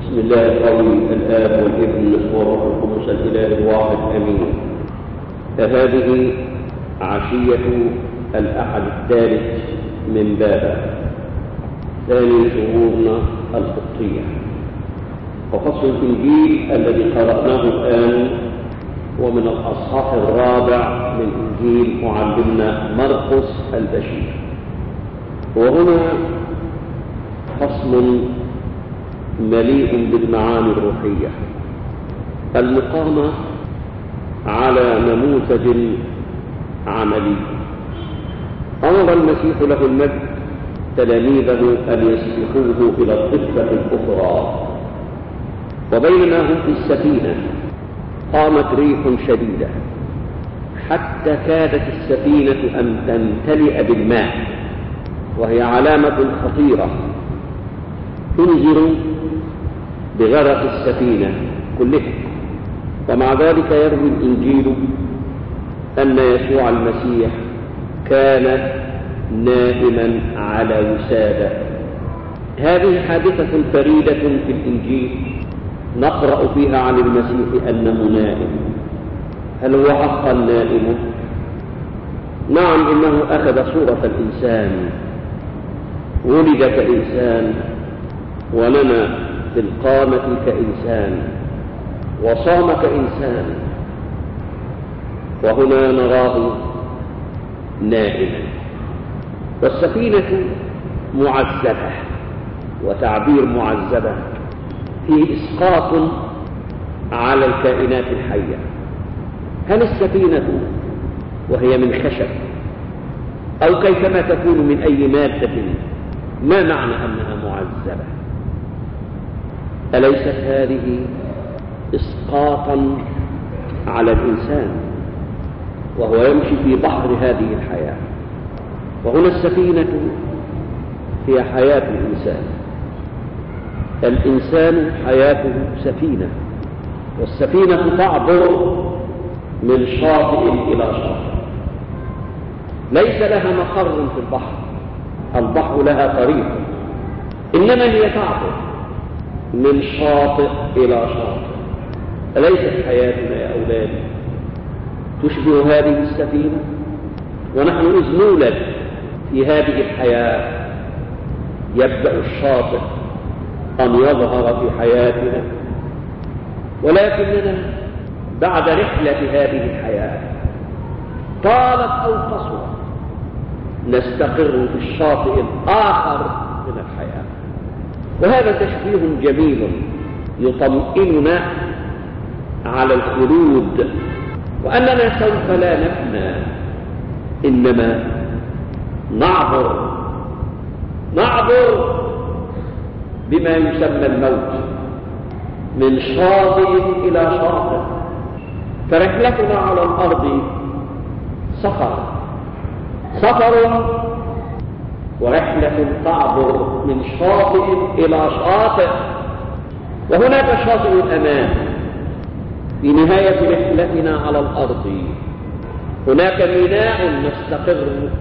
بسم الله القوي الآب والابن والروح القدس الإله الواحد آمين فهذه عشية الأحد الثالث من بابا ثاني شهورنا القبطية وفصل الإنجيل الذي قرأناه الآن ومن الأصحاح الرابع من إنجيل معلمنا مرقس البشير وهنا فصل مليء بالمعاني الروحية المقامة على نموذج عملي أمر المسيح له المجد تلاميذه أن يسبقوه إلى الضفة الأخرى وبينما هم في السفينة قامت ريح شديدة حتى كادت السفينة أن تمتلئ بالماء وهي علامة خطيرة تنذر بغرق السفينة كلها ومع ذلك يروي الإنجيل أن يسوع المسيح كان نائما على وسادة هذه حادثة فريدة في الإنجيل نقرأ فيها عن المسيح أنه نائم هل هو حقا نائم؟ نعم إنه أخذ صورة الإنسان ولد كإنسان ونمى في القامة كإنسان وصام كإنسان وهنا نراه نائما والسفينة معذبة وتعبير معذبة فيه إسقاط على الكائنات الحية هل السفينة وهي من خشب أو كيفما تكون من أي مادة ما معنى أنها معذبة أليست هذه إسقاطا على الإنسان وهو يمشي في بحر هذه الحياة وهنا السفينة هي حياة الإنسان الإنسان حياته سفينة والسفينة تعبر من شاطئ إلى شاطئ ليس لها مقر في البحر البحر لها طريق إنما هي تعبر من شاطئ إلى شاطئ أليست حياتنا يا أولادي تشبه هذه السفينة ونحن إذ نولد في هذه الحياة يبدأ الشاطئ أن يظهر في حياتنا ولكننا بعد رحلة هذه الحياة طالت أو قصرت نستقر في الشاطئ الآخر من الحياة وهذا تشبيه جميل يطمئننا على الخلود وأننا سوف لا نفنى إنما نعبر نعبر بما يسمى الموت من شاطئ إلى شاطئ فرحلتنا على الأرض سفر سفر ورحلة تعبر من شاطئ إلى شاطئ وهناك شاطئ الأمان في نهاية رحلتنا على الأرض هناك ميناء نستقر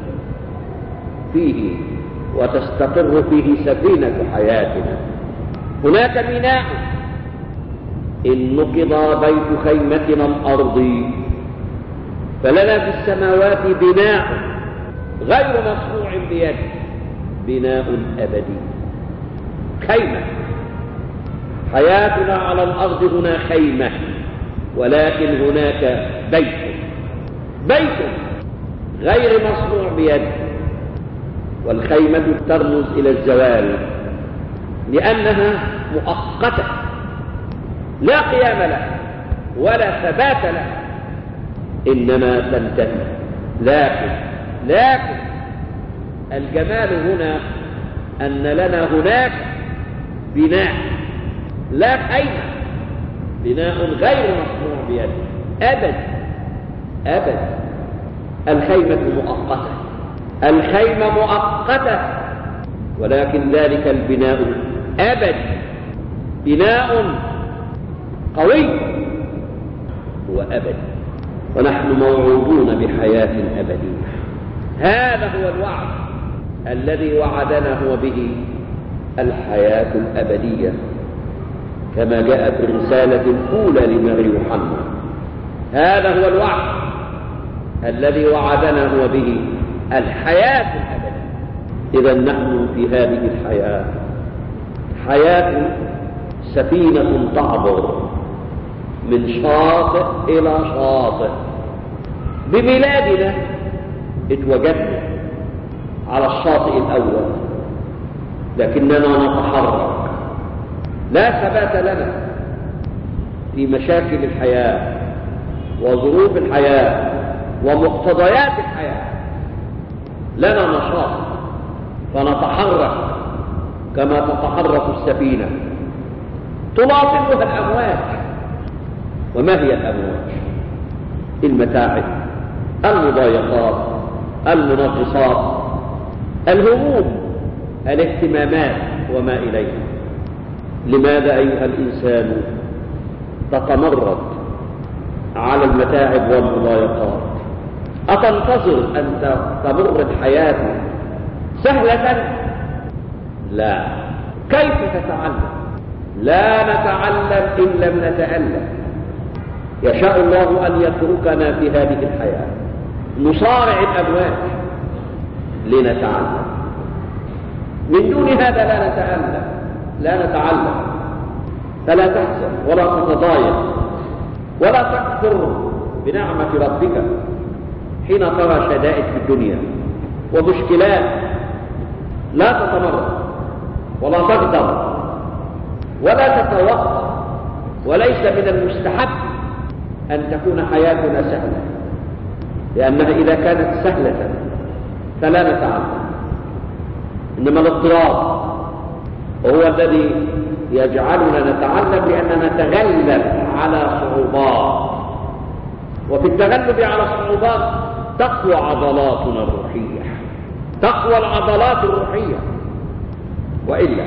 فيه وتستقر فيه سفينة حياتنا هناك ميناء إن نقض بيت خيمتنا الأرضي فلنا في السماوات بناء غير مصنوع بيد بناء أبدي خيمة حياتنا على الأرض هنا خيمة ولكن هناك بيت بيت غير مصنوع بيد والخيمة ترمز إلى الزوال لأنها مؤقتة لا قيام لها ولا ثبات لها إنما تنتهي لكن لكن الجمال هنا أن لنا هناك بناء لا خيمة بناء غير مصنوع بيد أبد أبد الخيمة مؤقتة الخيمة مؤقتة ولكن ذلك البناء أبد بناء قوي وأبدي ونحن موعودون بحياة أبدية هذا هو الوعد الذي وعدنا هو به الحياة الأبدية كما جاء في الرسالة الأولى لماري يوحنا هذا هو الوعد الذي وعدنا هو به الحياة الأبدية إذا نحن في هذه الحياة حياة سفينة تعبر من شاطئ إلى شاطئ ببلادنا اتوجدنا على الشاطئ الأول لكننا نتحرك لا ثبات لنا في مشاكل الحياة وظروف الحياة ومقتضيات الحياة لنا نشاط فنتحرك كما تتحرك السفينة تلاطمها الأمواج وما هي الأمواج المتاعب المضايقات المنغصات الهموم الاهتمامات وما إليها لماذا أيها الإنسان تتمرد على المتاعب والمضايقات أتنتظر أن تمر الحياة سهلة لا كيف تتعلم لا نتعلم إن لم نتألم يشاء الله أن يتركنا في هذه الحياة نصارع الأمواج لنتعلم من دون هذا لا نتألم لا نتعلم فلا تحزن ولا تتضايق ولا تكفر بنعمة ربك حين ترى شدائد في الدنيا ومشكلات لا تتمرد ولا تغضب ولا تتوقف وليس من المستحب أن تكون حياتنا سهلة لأنها إذا كانت سهلة فلا نتعلم إنما الاضطراب هو الذي يجعلنا نتعلم لأننا نتغلب على صعوبات وفي التغلب على الصعوبات تقوى عضلاتنا الروحية تقوى العضلات الروحية وإلا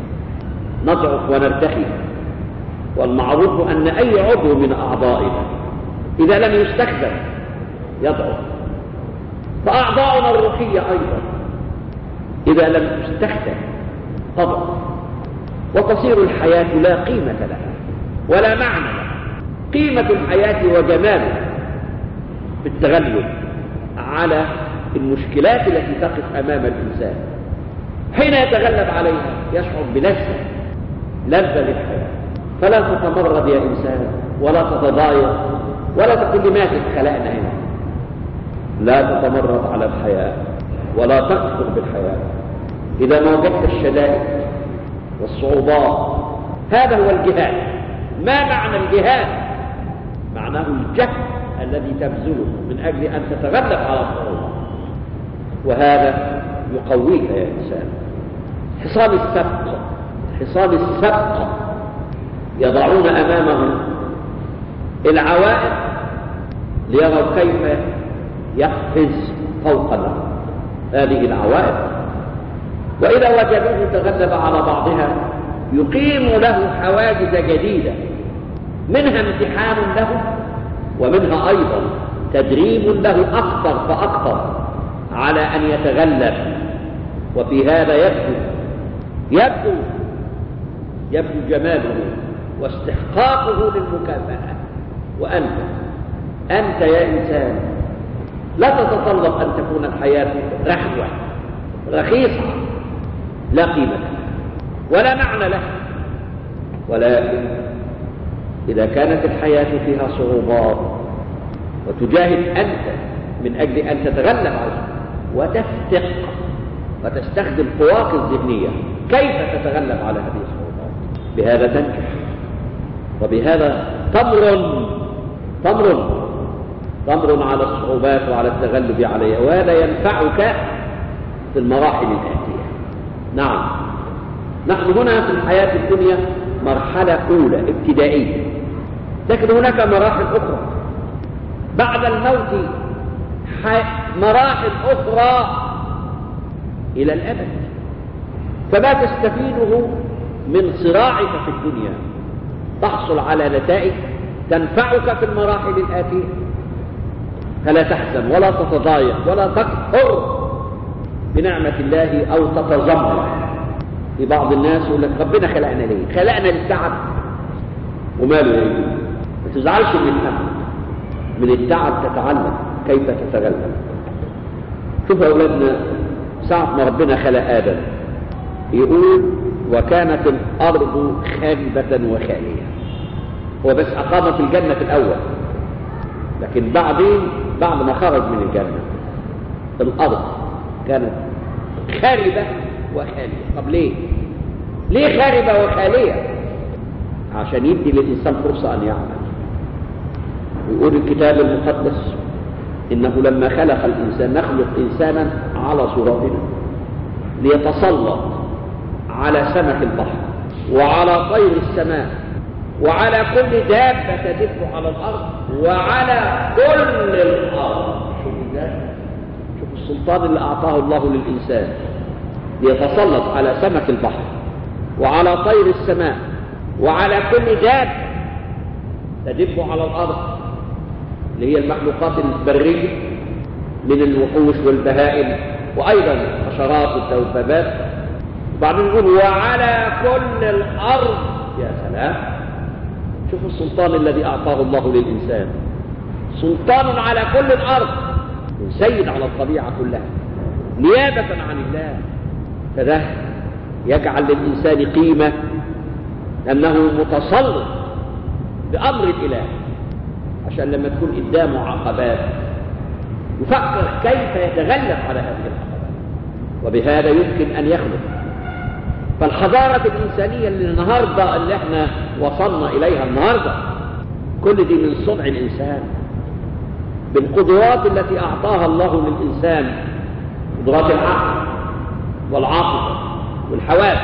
نضعف ونرتخي والمعروف أن أي عضو من أعضائنا إذا لم يستخدم يضعف فأعضاؤنا الروحية أيضا إذا لم تستخدم تضعف وتصير الحياة لا قيمة لها ولا معنى لها قيمة الحياة وجمالها بالتغلب على المشكلات التي تقف أمام الإنسان حين يتغلب عليها يشعر بلذة لذة للحياة فلا تتمرد يا إنسان ولا تتضايق ولا تقول لماذا خلقنا هنا لا تتمرد على الحياة ولا تكفر بالحياة إذا ما وجدت الشدائد والصعوبات هذا هو الجهاد ما معنى الجهاد معناه الجهد الذي تبذله من أجل أن تتغلب على الصعوبات وهذا يقويك يا إنسان حصان السبق حصان السبق يضعون أمامهم العوائق ليروا كيف يقفز فوق الأرض هذه العوائق وإذا وجدوه تغلب على بعضها يقيم له حواجز جديدة منها امتحان له ومنها أيضا تدريب له أكثر فأكثر على أن يتغلب وفي هذا يبدو يبدو يبدو جماله واستحقاقه للمكافأة وأنت أنت يا إنسان لا تتطلب أن تكون الحياة رحوة رخيصة لا قيمة لها ولا معنى لها ولكن إذا كانت الحياة فيها صعوبات وتجاهد أنت من أجل أن تتغلب عليها وتفتق وتستخدم قواك الذهنية كيف تتغلب على هذه الصعوبات بهذا تنجح وبهذا تمر تمر تمر على الصعوبات وعلى التغلب عليها وهذا ينفعك في المراحل الآتية نعم نحن هنا في الحياة الدنيا مرحلة أولى ابتدائية لكن هناك مراحل أخرى بعد الموت مراحل أخرى إلى الأبد فما تستفيده من صراعك في الدنيا تحصل على نتائج تنفعك في المراحل الآتية فلا تحزن ولا تتضايق ولا تكفر بنعمة الله أو تتذمر في بعض الناس يقول لك ربنا خلقنا ليه؟ خلقنا للتعب وماله يا ابني ما تزعلش من التعب من التعب تتعلم كيف تتغلب شوف يا اولادنا ساعة ما ربنا خلق آدم يقول وكانت الأرض خاربة وخالية هو بس أقام في الجنة في الأول لكن بعدين بعد ما خرج من الجنة الأرض كانت خاربة وخالية طب ليه؟ ليه خاربة وخالية؟ عشان يدي للإنسان فرصة أن يعمل ويقول الكتاب المقدس إنه لما خلق الإنسان نخلق إنسانا على صورتنا ليتسلط على سمك البحر وعلى طير السماء وعلى كل دابة تدب على الأرض وعلى كل الأرض شوف ده شوف السلطان اللي أعطاه الله للإنسان ليتسلط على سمك البحر وعلى طير السماء وعلى كل دابة تدب على الأرض اللي هي المخلوقات البرية من الوحوش والبهائم وأيضا الحشرات والدبابات وبعدين يقول وعلى كل الأرض يا سلام شوف السلطان الذي أعطاه الله للإنسان سلطان على كل الأرض سيد على الطبيعة كلها نيابة عن الله فده يجعل للإنسان قيمة أنه متسلط بأمر الإله عشان لما تكون قدامه عقبات يفكر كيف يتغلب على هذه العقبات وبهذا يمكن أن يخلق فالحضارة الإنسانية اللي النهاردة اللي احنا وصلنا إليها النهاردة كل دي من صنع الإنسان بالقدرات التي أعطاها الله للإنسان قدرات العقل والعاطفة والحواس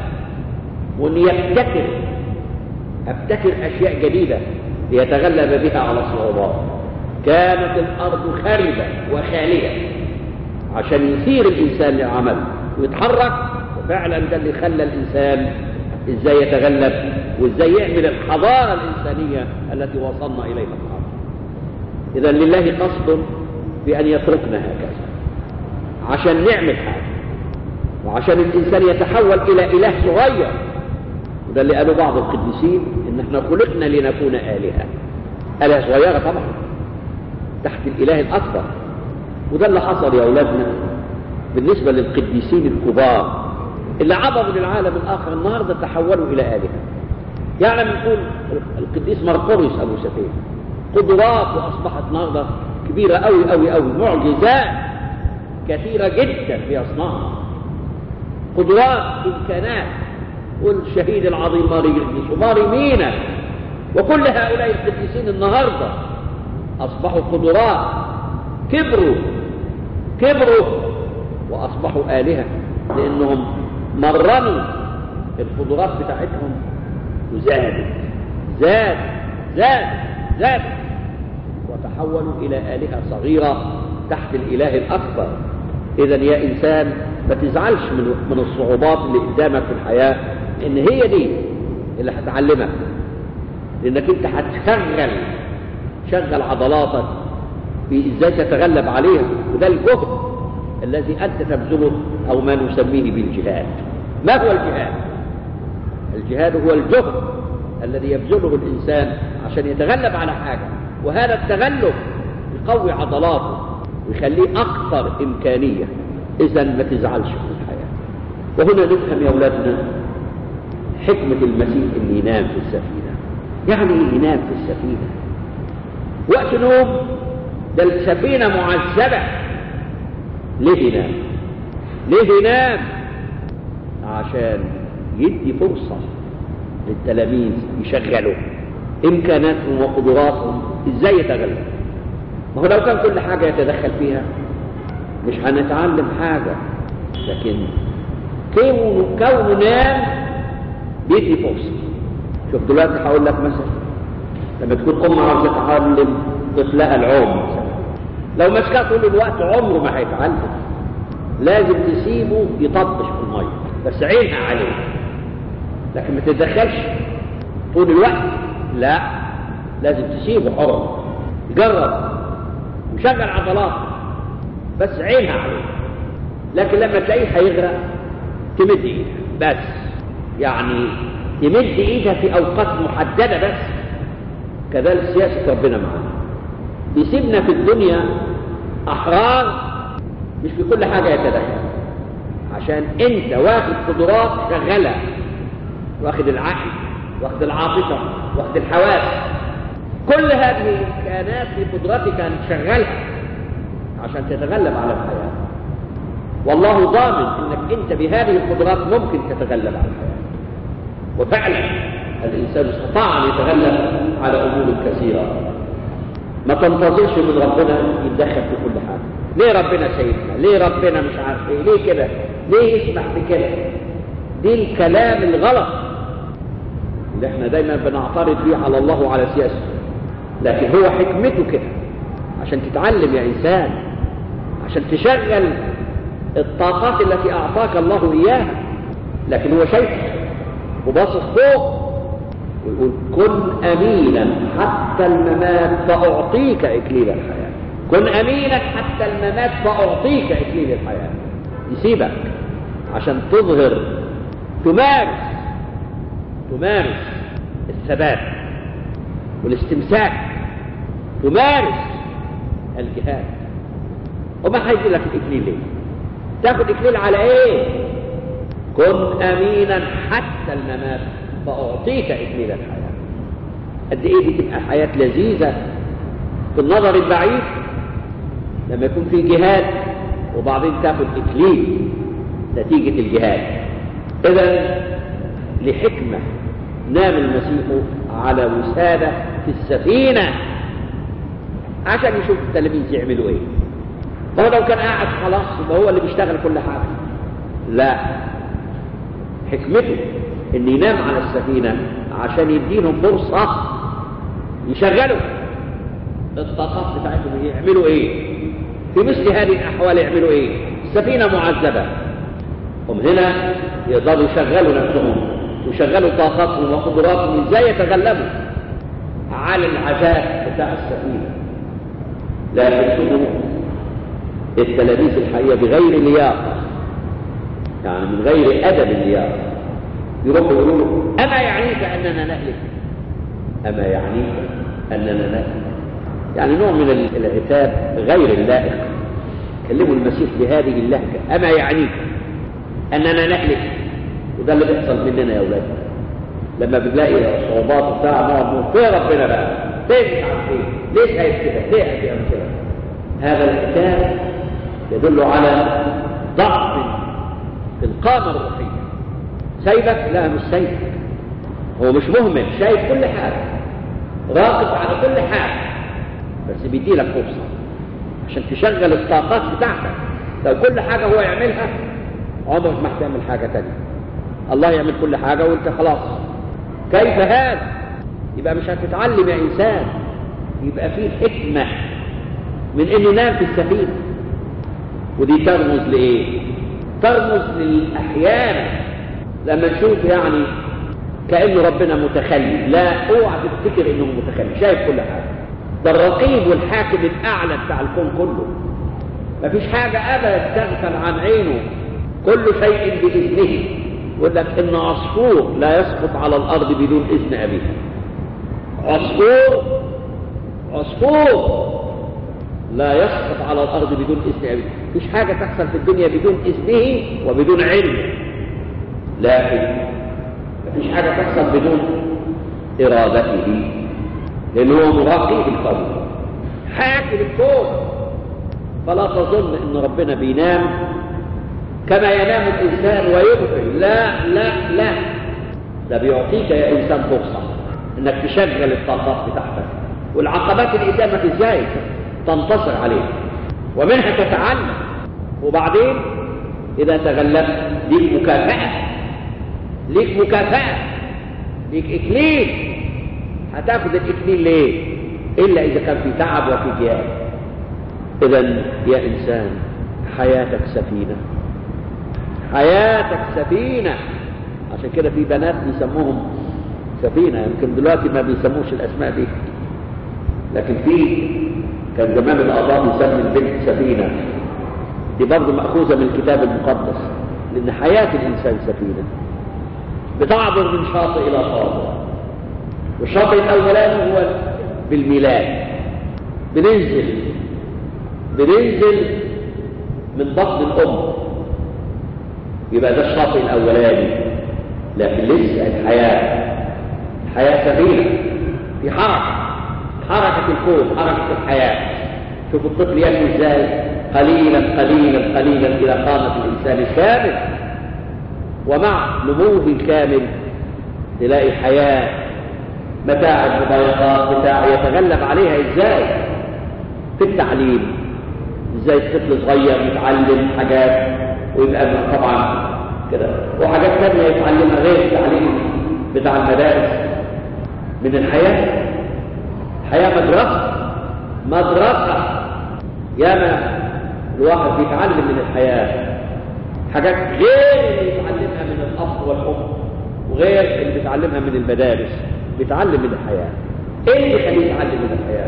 وأن يبتكر ابتكر أشياء جديدة ليتغلب بها على الصعوبات كانت الأرض خاربة وخالية عشان يثير الإنسان للعمل ويتحرك وفعلا ده اللي خلى الإنسان إزاي يتغلب وإزاي يعمل الحضارة الإنسانية التي وصلنا إليها النهارده إذا لله قصد بأن يتركنا هكذا عشان نعمل حاجة وعشان الإنسان يتحول إلى إله صغير وده اللي قالوا بعض القديسين إن احنا خلقنا لنكون آلهة آلهة صغيرة طبعا تحت الإله الأكبر وده اللي حصل يا أولادنا بالنسبة للقديسين الكبار اللي عبروا للعالم الآخر النهاردة تحولوا إلى آلهة يعني بنقول القديس مرقوريوس أبو سفين قدرات وأصبحت النهاردة كبيرة أوي أوي أوي معجزات كثيرة جدا في أصنعها قدرات إمكانات والشهيد العظيم ماري جرجس وماري مينا وكل هؤلاء القديسين النهاردة أصبحوا قدرات كبروا كبروا وأصبحوا آلهة لأنهم مرنوا القدرات بتاعتهم وزادت زاد زاد زاد وتحولوا إلى آلهة صغيرة تحت الإله الأكبر إذا يا إنسان ما تزعلش من من الصعوبات اللي قدامك في الحياة إن هي دي اللي هتعلمك لأنك أنت هتشغل شغل عضلاتك في إزاي تتغلب عليها وده الجهد الذي أنت تبذله أو ما نسميه بالجهاد ما هو الجهاد؟ الجهاد هو الجهد الذي يبذله الإنسان عشان يتغلب على حاجة وهذا التغلب يقوي عضلاته ويخليه أكثر إمكانية إذا ما تزعلش من الحياة وهنا نفهم يا أولادنا حكمة المسيح إن ينام في السفينة يعني إيه ينام في السفينة وقت نوم ده السفينة معذبة ليه ينام ليه ينام عشان يدي فرصة للتلاميذ يشغلوا إمكاناتهم وقدراتهم إزاي يتغلب ما هو لو كان كل حاجة يتدخل فيها مش هنتعلم حاجة لكن كونه كونه نام بيدي فرصة شوف دلوقتي هقول لك مثلا لما تكون أم عاوزة تعلم طفلها العوم مثلا لو مسكها طول الوقت عمره ما هيتعلم لازم تسيبه يطبش في المية بس عينها عليه لكن ما تتدخلش طول الوقت لا لازم تسيبه حر يجرب وشغل عضلاته بس عينها عليه لكن لما تلاقيه هيغرق تمد ايدها بس يعني تمد ايدها في اوقات محدده بس كذلك سياسه ربنا معانا بيسيبنا في الدنيا احرار مش في كل حاجه يتدخل عشان انت واخد قدرات شغاله واخد العقل واخد العاطفه واخد الحواس كل هذه الامكانات في قدرتك ان تشغلها عشان تتغلب على الحياه والله ضامن انك انت بهذه القدرات ممكن تتغلب على الحياه وفعلا الانسان استطاع ان يتغلب على امور كثيره ما تنتظرش من ربنا يتدخل في كل حاجه ليه ربنا سيدنا ليه ربنا مش عارف ايه ليه كده ليه يسمح بكده دي الكلام الغلط اللي احنا دايما بنعترض بيه على الله وعلى سياسته لكن هو حكمته كده عشان تتعلم يا انسان عشان تشغل الطاقات التي اعطاك الله اياها لكن هو شايف وباصص فوق ويقول كن امينا حتى الممات فاعطيك اكليل الحياه كن امينا حتى الممات فاعطيك اكليل الحياه يسيبك عشان تظهر تمارس تمارس الثبات والاستمساك تمارس الجهاد وما هيجي لك الاكليل ليه تاخد اكليل على ايه كن امينا حتى الممات فاعطيك اكليل الحياه قد ايه دي تبقى حياه لذيذه في النظر البعيد لما يكون في جهاد وبعدين تاخد اكليل نتيجه الجهاد اذا لحكمه نام المسيح على وساده في السفينه عشان يشوف التلاميذ يعملوا ايه هو لو كان قاعد خلاص يبقى هو اللي بيشتغل كل حاجه لا حكمته ان ينام على السفينه عشان يديهم فرصه يشغلوا الطاقات بتاعتهم يعملوا ايه في مثل هذه الاحوال يعملوا ايه السفينه معذبه هم هنا يقدروا يشغلوا نفسهم ويشغلوا طاقاتهم وقدراتهم ازاي يتغلبوا على العذاب بتاع السفينه لا شوفوا التلاميذ الحقيقه بغير لياقه يعني من غير ادب اللياقه يروحوا يقولوا له اما يعنيك اننا نهلك اما يعنيك اننا نهلك يعني نوع من العتاب غير اللائق كلموا المسيح بهذه اللهجه اما يعنيك اننا نهلك وده اللي بيحصل مننا يا اولاد لما بنلاقي صعوبات وبتاع نقعد نقول فين ربنا بقى؟ فين مش عارف ايه؟ ليه خايف كده؟ ليه هتعمل كده؟ هذا الكتاب يدل على ضعف في القامه الروحيه سايبك؟ لا مش سايبك هو مش مهمل شايف كل حاجه راقب على كل حاجه بس بيديلك فرصه عشان تشغل الطاقات بتاعتك لو كل حاجه هو يعملها عمرك ما هتعمل حاجه تانية الله يعمل كل حاجه وانت خلاص كيف هذا يبقى مش هتتعلم يا انسان يبقى في حكمه من انه نام في السفينه ودي ترمز لايه ترمز للاحيان لما نشوف يعني كانه ربنا متخلي لا اوعى تفتكر انه متخلي شايف كل حاجه ده الرقيب والحاكم الاعلى بتاع الكون كله مفيش حاجه ابدا تغفل عن عينه كل شيء باذنه يقول لك ان عصفور لا يسقط على الارض بدون اذن ابيه عصفور عصفور لا يسقط على الارض بدون اذن ابيه مفيش حاجه تحصل في الدنيا بدون اذنه وبدون علمه لكن مفيش حاجه تحصل بدون ارادته لانه هو مراقب الكون حاكم الكون فلا تظن ان ربنا بينام كما ينام الانسان ويغفل لا لا لا ده بيعطيك يا انسان فرصه انك تشغل الطاقات بتاعتك والعقبات اللي قدامك ازاي تنتصر عليها ومنها تتعلم وبعدين اذا تغلبت ليك مكافاه ليك مكافاه ليك اكليل هتاخد الاكليل ليه الا اذا كان في تعب وفي جهاد اذا يا انسان حياتك سفينه حياتك سفينه عشان كده في بنات بيسموهم سفينه يمكن دلوقتي ما بيسموش الاسماء دي لكن في كان زمان الاباء يسمي البنت سفينه دي برضه ماخوذه من الكتاب المقدس لان حياه الانسان سفينه بتعبر من شاطئ الى شاطئ والشاطئ الاولاني هو بالميلاد بننزل بننزل من بطن الام يبقى ده الشاطئ الاولاني لكن لسه الحياه الحياه سفينه في حركه حركه الكون حركه الحياه شوف الطفل ينمو ازاي قليلا قليلا قليلا الى قامه الانسان الكامل ومع نموه الكامل تلاقي حياه متاعب مضايقات بتاع يتغلب عليها ازاي في التعليم ازاي الطفل صغير يتعلم حاجات ويبقى طبعا كده وحاجات ثانيه يتعلمها غير التعليم بتاع المدارس من الحياه الحياه مدرسه مدرسه ياما الواحد بيتعلم من الحياه حاجات غير اللي يتعلمها من الاب والام وغير اللي بيتعلمها من المدارس بيتعلم من الحياه ايه اللي يخليه يتعلم من الحياه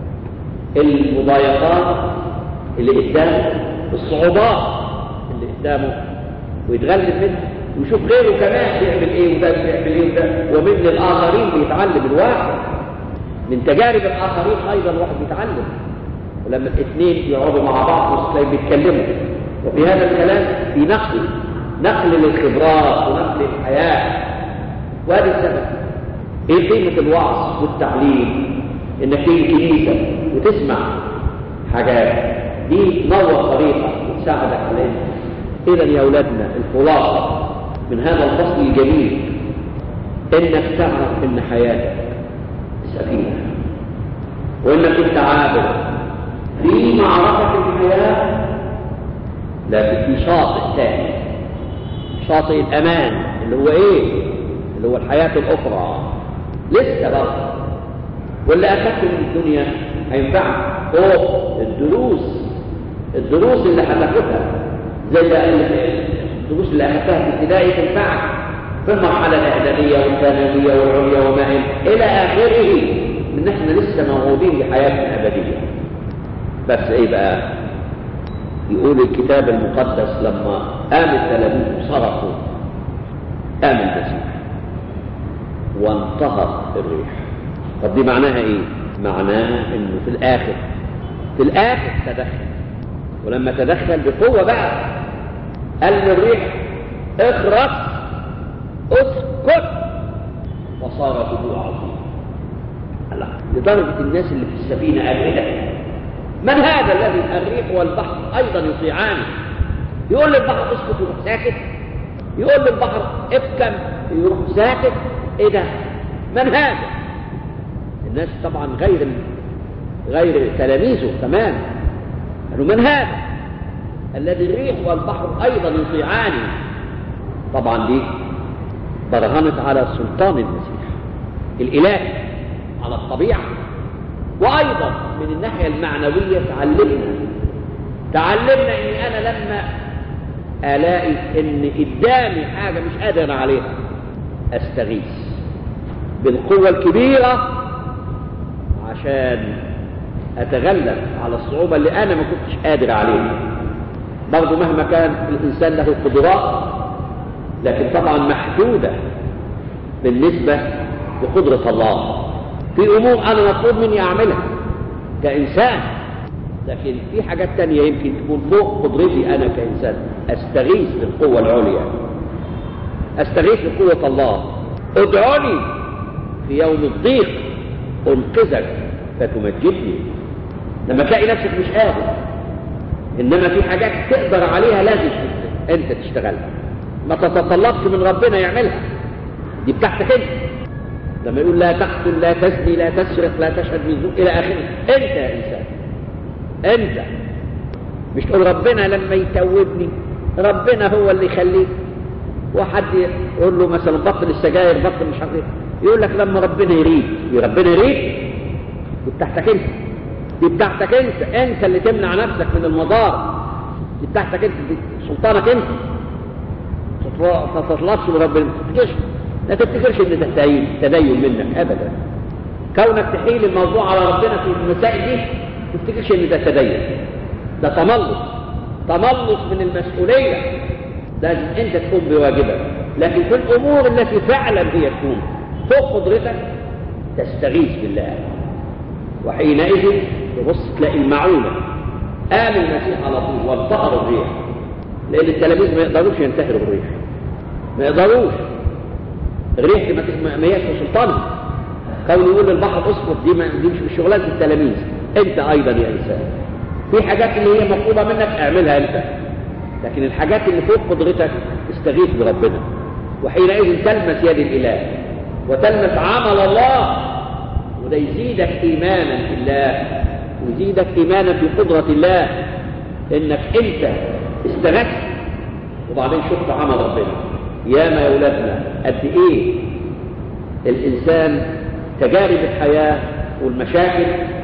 المضايقات اللي قدامه الصعوبات اللي قدامه ويتغلب منها ويشوف غيره كمان بيعمل ايه وده بيعمل ايه وده ومن الاخرين بيتعلم الواحد من تجارب الاخرين ايضا الواحد بيتعلم ولما الاثنين يقعدوا مع بعض تلاقيهم بيتكلموا وفي هذا الكلام في نقل نقل للخبرات ونقل الحياه وهذا السبب ايه قيمه الوعظ والتعليم انك تيجي كنيسه وتسمع حاجات دي تنور طريقك وتساعدك على اذا يا اولادنا الخلاصه من هذا الفصل الجميل انك تعرف ان حياتك سفينه وانك انت عابر في معركه الحياه لكن في شاطئ ثاني شاطئ الامان اللي هو ايه اللي هو الحياه الاخرى لسه برضه واللي اخذته من الدنيا هينفعك فوق الدروس الدروس اللي هتاخدها زي الدروس اللي اخذتها في ابتدائي تنفعك في المرحله الاعداديه والثانويه والعليا وما الى اخره ان احنا لسه موعودين بحياه ابديه بس ايه بقى يقول الكتاب المقدس لما قام التلاميذ صرخوا قام المسيح وانتهر الريح طب دي معناها ايه معناها انه في الاخر في الاخر تدخل ولما تدخل بقوه بقى قال للريح اخرس اسكت وصار هدوء عظيم الله لدرجه الناس اللي في السفينه قال ايه ده من هذا الذي الريح والبحر ايضا يطيعان يقول للبحر اسكت يروح ساكت يقول للبحر ابكم يروح ساكت ايه ده من هذا الناس طبعا غير غير تلاميذه تمام قالوا من هذا الذي الريح والبحر ايضا يطيعان طبعا دي برهنت على سلطان المسيح الالهي على الطبيعه وايضا من الناحيه المعنويه تعلمنا تعلمنا اني انا لما الاقي ان قدامي حاجه مش قادر عليها استغيث بالقوه الكبيره عشان اتغلب على الصعوبه اللي انا ما كنتش قادر عليها برضه مهما كان الانسان له قدرات لكن طبعا محدوده بالنسبه لقدره الله في امور انا مطلوب مني اعملها كانسان لكن في حاجات تانية يمكن تكون فوق قدرتي انا كانسان استغيث بالقوه العليا استغيث بقوه الله ادعوني في يوم الضيق انقذك فتمجدني لما تلاقي نفسك مش قادر انما في حاجات تقدر عليها لازم انت تشتغلها ما تتطلبش من ربنا يعملها دي بتاعتك انت لما يقول لا تقتل لا تزني لا تسرق لا تشهد بالزور الى اخره انت يا انسان انت مش تقول ربنا لما يتوبني ربنا هو اللي يخليك وحد يقول له مثلا بطل السجاير بطل مش عارف ايه يقول لك لما ربنا يريد ربنا يريد دي بتاعتك انت دي بتاعتك انت انت اللي تمنع نفسك من المضار دي بتاعتك انت دي سلطانك انت ما تطلبش من ربنا ما تفتكرش لا تفتكرش ان ده تدين تدين منك ابدا كونك تحيل الموضوع على ربنا في المسائل دي ما تفتكرش ان ده تدين ده تملص تملص من المسؤوليه لازم انت تقوم بواجبك لكن في الامور التي فعلا هي تكون فوق قدرتك تستغيث بالله وحينئذ تبص تلاقي المعونه قام المسيح على طول وانتهر الريح لان التلاميذ ما يقدروش ينتهروا الريح ما يقدروش الريح ما ما هياش في سلطانه كونه يقول للبحر اسقط دي ما دي مش من شغلانه التلاميذ انت ايضا يا انسان في حاجات اللي هي مطلوبه منك اعملها انت لكن الحاجات اللي فوق قدرتك استغيث بربنا وحينئذ تلمس يد الاله وتلمس عمل الله وده يزيدك ايمانا في الله ويزيدك ايمانا في قدره الله انك انت استغثت وبعدين شفت عمل ربنا يا ما يا ولادنا قد ايه الانسان تجارب الحياه والمشاكل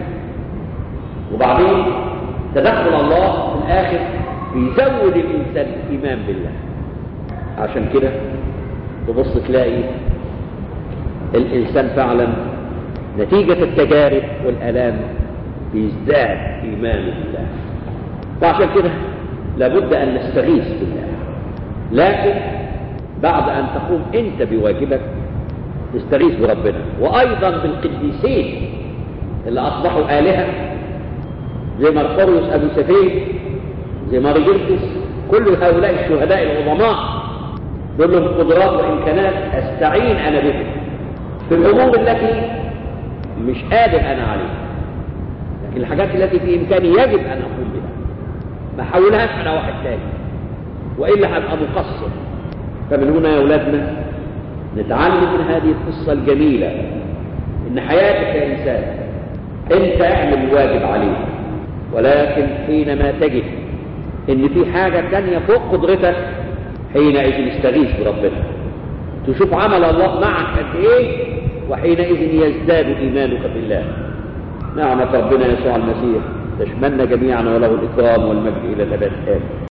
وبعدين تدخل الله في الاخر بيزود الانسان ايمان بالله عشان كده تبص تلاقي الانسان فعلا نتيجه التجارب والالام بيزداد ايمانه بالله وعشان كده لابد ان نستغيث بالله لكن بعد ان تقوم انت بواجبك تستغيث بربنا وايضا بالقديسين اللي اصبحوا الهه زي مرقوريوس ابو سفين زي ماريجرتس كل هؤلاء الشهداء العظماء دول لهم قدرات وامكانات استعين انا بهم في الامور التي مش قادر انا عليها لكن الحاجات التي في امكاني يجب ان اقوم بها ما احولهاش على واحد تاني والا هبقى مقصر فمن هنا يا اولادنا نتعلم من هذه القصه الجميله ان حياتك يا انسان انت اعمل الواجب عليك ولكن حينما تجد ان في حاجه تانية فوق قدرتك حينئذ استغيث بربنا تشوف عمل الله معك قد ايه وحينئذ يزداد ايمانك بالله نعمه ربنا يسوع المسيح تشملنا جميعا وله الاكرام والمجد الى الابد امين